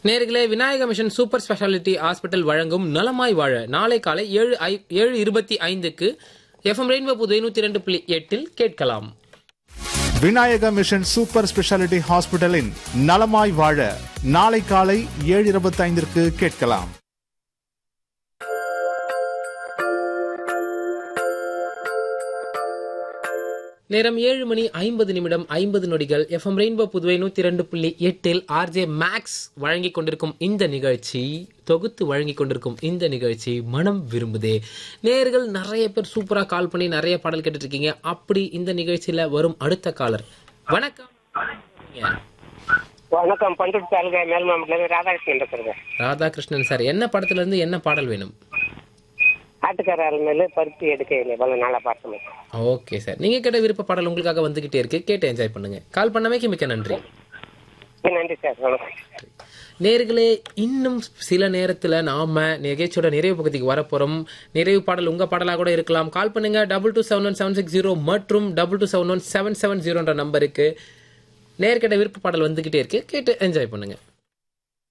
நேர்களே Vinayaka mission super speciality hospital வழங்கும் நலமாய் வாழ நாளை காலை ஏழு ஐ- ஏழு இருபத்தி ஐந்துக்கு எஃப்எம் ரெயின்போ புதுவை நூத்தி ரெண்டு புள்ளி எட்டில் கேட்கலாம் விநாயக மிஷன் சூப்பர் ஸ்பெஷாலிட்டி ஹாஸ்பிட்டலின் நலமாய் வாழ நாளை காலை ஏழு இருபத்தைந்திற்கு கேட்கலாம் நேரம் ஏழு மணி ஐம்பது நிமிடம் ஐம்பது நொடிகள் எஃப்எம் ரெயின்போ புதுவை நூத்தி ரெண்டு புள்ளி எட்டில் ஆர்ஜே மேக்ஸ் வழங்கி கொண்டிருக்கும் இந்த நிகழ்ச்சி தொகுத்து வழங்கி கொண்டிருக்கும் இந்த நிகழ்ச்சி மனம் விரும்புதே நேர்கள் நிறைய பேர் சூப்பரா கால் பண்ணி நிறைய பாடல் கேட்டுட்டு இருக்கீங்க அப்படி இந்த நிகழ்ச்சியில வரும் அடுத்த காலர் வணக்கம் வணக்கம் பண்ருட்டி தாலுகா மேல்மாமட்டில இருந்து ராதாகிருஷ்ணன் பேசுறேங்க ராதாகிருஷ்ணன் சார் என்ன படத்துல இருந்து என்ன பாடல் வேணும் ஆட்டுக்கார மேல பருத்தி எடுக்க இல்லை இவ்வளவு நாளா பார்த்தோம் ஓகே சார் நீங்க கேட்ட விருப்ப பாடல் உங்களுக்காக வந்துகிட்டே இருக்கு கேட்டு என்ஜாய் பண்ணுங்க கால் பண்ணமைக்கு மிக்க நன்றி நன்றி சார் வணக்கம் நேர்களே இன்னும் சில நேரத்துல நாம நிகழ்ச்சியோட நிறைவு பகுதிக்கு வரப்போறோம் நிறைவு பாடல் உங்க பாடலா கூட இருக்கலாம் கால் பண்ணுங்க double two seven one seven six zero மற்றும் double two seven one seven seven ஜீரோன்ற நம்பருக்கு நேர்கிட்ட விருப்ப பாடல் வந்துகிட்டே இருக்கு கேட்டு என்ஜாய் பண்ணுங்க